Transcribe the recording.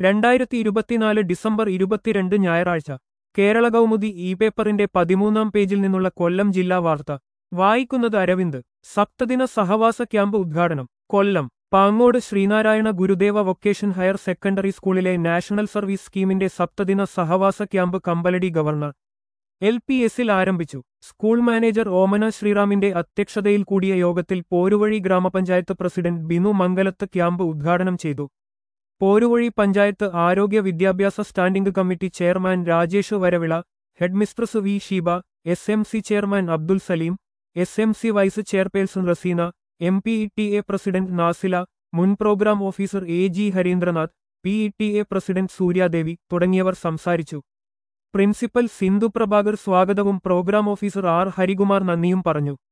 രണ്ടായിരത്തി ഇരുപത്തിനാല് ഡിസംബർ ഇരുപത്തിരണ്ട് ഞായറാഴ്ച കേരള കൗമുദി ഇ പേപ്പറിന്റെ പതിമൂന്നാം പേജിൽ നിന്നുള്ള കൊല്ലം ജില്ലാ വാർത്ത വായിക്കുന്നത് അരവിന്ദ് സപ്തദിന സഹവാസ ക്യാമ്പ് ഉദ്ഘാടനം Kollam Pangode Sreenarayana Gurudeva vocation higher secondary സ്കൂളിലെ നാഷണൽ സർവീസ് സ്കീമിന്റെ സപ്തദിന സഹവാസ camp Kambaladi governor L P എസിൽ ആരംഭിച്ചു സ്കൂൾ മാനേജർ ഓമന ശ്രീറാമിന്റെ അധ്യക്ഷതയിൽ കൂടിയ യോഗത്തിൽ പോരുവഴി ഗ്രാമപഞ്ചായത്ത് പ്രസിഡന്റ് ബിനു മംഗലത്ത് ക്യാമ്പ് ഉദ്ഘാടനം ചെയ്തു പോരുവഴി പഞ്ചായത്ത് ആരോഗ്യ വിദ്യാഭ്യാസ standing committee chairman Rajesh Varavila headmistress V Sheeba S M C chairman Abdul Saleem S M C vice chairperson Raseena M P E T A president Nasila മുൻ programme officer A G Harindranath P E T A president Suryadevi തുടങ്ങിയവർ സംസാരിച്ചു principal Sindhu Prabhakar സ്വാഗതവും programme officer R Harikumar നന്ദിയും പറഞ്ഞു